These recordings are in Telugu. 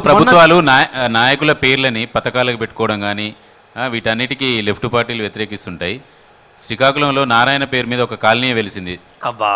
ప్రభుత్వాలు నాయ- నాయకుల పేర్లని పథకాలకు పెట్టుకోవడం కానీ వీటన్నిటికీ లెఫ్ట్ పార్టీలు వ్యతిరేకిస్తుంటాయి శ్రీకాకుళంలో నారాయణ పేరు మీద ఒక కాలనీ వెలిసింది అబ్బా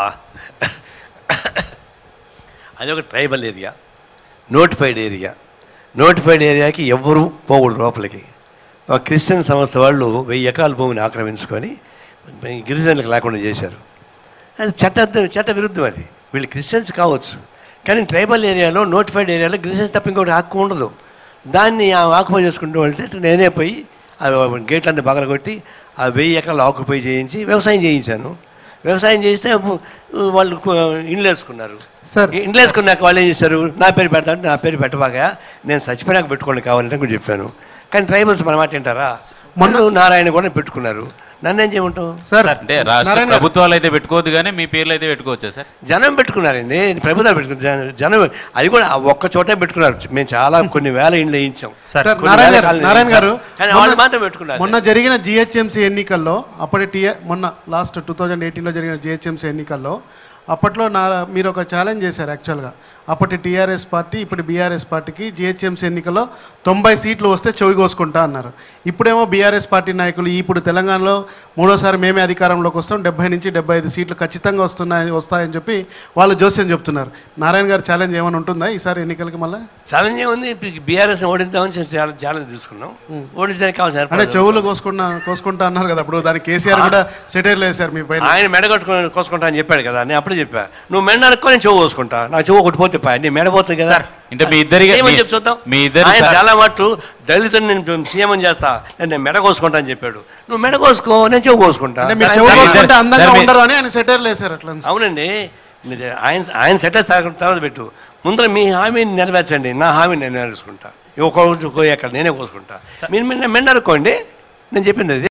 అది ఒక tribal area notified area notified ఏరియాకి ఎవ్వరూ పోకూడదు లోపలికి ఒక క్రిస్టియన్ సంస్థ వాళ్ళు వెయ్యి ఎకరాల భూమిని ఆక్రమించుకొని ఈ గిరిజనులకు లేకుండా చేశారు అది చట్ట చట్ట విరుద్ధం అది వీళ్ళు క్రిస్టియన్స్ కావచ్చు కానీ ట్రైబల్ ఏరియాలో నోటిఫైడ్ ఏరియాలో గిరిజన్స్ తప్ప ఇంకోటి హక్కు ఉండదు దాన్ని ఆ ఆక్యుపై చేసుకుంటూ వెళ్తే నేనే పోయి ఆ గేట్లన్నీ పగల కొట్టి ఆ వెయ్యి ఎకరాలు ఆక్యుపై చేయించి వ్యవసాయం చేయించాను వ్యవసాయం చేస్తే వాళ్ళు కు- ఇండ్లు వేసుకున్నారు సార్. ఇండ్లు వేసుకున్నాక వాళ్ళు ఏం చేశారు నా పేరు పెడతాను నా పేరు పెట్టబాగా నేను చచ్చిపోయినాక పెట్టుకోండి కావాలంటే కూడా చెప్పాను కానీ ట్రైబల్స్ మన మాట వింటారా మొన్న నారాయణ కూడా పెట్టుకున్నారు నన్ను ఏం చేయమంటావు సార్ అంటే రాష్ట్ర నారాయణ గారు, ప్రభుత్వాలు అయితే పెట్టుకోవద్దు కానీ మీ పేర్లు అయితే పెట్టుకోవచ్చా సార్ జనం పెట్టుకున్నారండి ప్రభుత్వాలు పెట్టుకున్నారు జనం అది కూడా ఆ ఒక్క చోటే పెట్టుకున్నారు మేము చాలా కొన్ని వేల ఇండ్లు వేయించాం సార్ కొన్ని నారాయణ వేల గారు కాలనీలు నారాయణ గారు వేయించాం. కానీ వాళ్ళు మాత్రం పెట్టుకున్నారు మొన్న జరిగిన జిహెచ్ఎంసీ ఎన్నికల్లో అప్పటి టీఏ మొన్న లాస్ట్ టూ థౌజండ్ ఎయిటీన్లో జరిగిన జిహెచ్ఎంసీ ఎన్నికల్లో అప్పట్లో నా మీరు ఒక ఛాలెంజ్ చేశారు యాక్చువల్గా అప్పటి టీఆర్ఎస్ పార్టీ ఇప్పుడు బీఆర్ఎస్ పార్టీకి జిహెచ్ఎంసీ ఎన్నికల్లో తొంభై సీట్లు వస్తే చెవి కోసుకుంటా అన్నారు ఇప్పుడేమో బీఆర్ఎస్ పార్టీ నాయకులు ఇప్పుడు తెలంగాణలో మూడోసారి మేమే అధికారంలోకి వస్తాం డెబ్బై నుంచి డెబ్బై ఐదు సీట్లు ఖచ్చితంగా వస్తున్నాయి వస్తాయని చెప్పి వాళ్ళు జోస్యం చెప్తున్నారు నారాయణ గారు ఛాలెంజ్ ఏమైనా ఉంటుందా ఈసారి ఎన్నికలకి మళ్ళీ ఛాలెంజ్ ఏముంది బీఆర్ఎస్ ఓడిద్దామని చాలా ఛాలెంజ్ తీసుకున్నాం ఓడించడానికి కావాల్సిన అంటే ఏర్పాట్లు చెవులు కోసుకుంటా కోసుకుంటా అన్నారు కదా అప్పుడు దానికి కేసీఆర్ కూడా సెటైర్లు వేశారు మీ పైన ఆయన మెడ కట్టుకుని కోసుకుంటా అని చెప్పాడు కదా నేను అప్పుడే చెప్పా నువ్వు మెడ నరుక్కో నేను చెవు కోసుకుంటా నా చెవు ఒకటి పోతే పా నీ మెడ పోతుంది కదా అంటే మీ ఇద్దరి చేయమని చెప్పు చూద్దాం మీ ఇద్దరి ఆయన సా- చాలా మట్లు దళితుని నేను సీఎం చేస్తా నేను మెడ కోసుకుంటా అని చెప్పాడు నువ్వు మెడ కోసుకో నేను చెవు కోసుకుంటా అంటే మీరు సరే, చెవు సరే. కోసుకుంటే అందంగా సరే, మీ- ఉండరు అని ఆయన సెటైర్లు వేశారు అట్లా అవునండి నిజ- ఆయన ఆయన సెట్ తర్వాత పెట్టు ముందర మీ హామీని నెరవేర్చండి నా హామీని నేను నెరవేర్చుకుంటా ఒక రోజు ఎక్కడ నేనే కోసుకుంటా మీరు మెండరుకోండి నేను చెప్పింది అది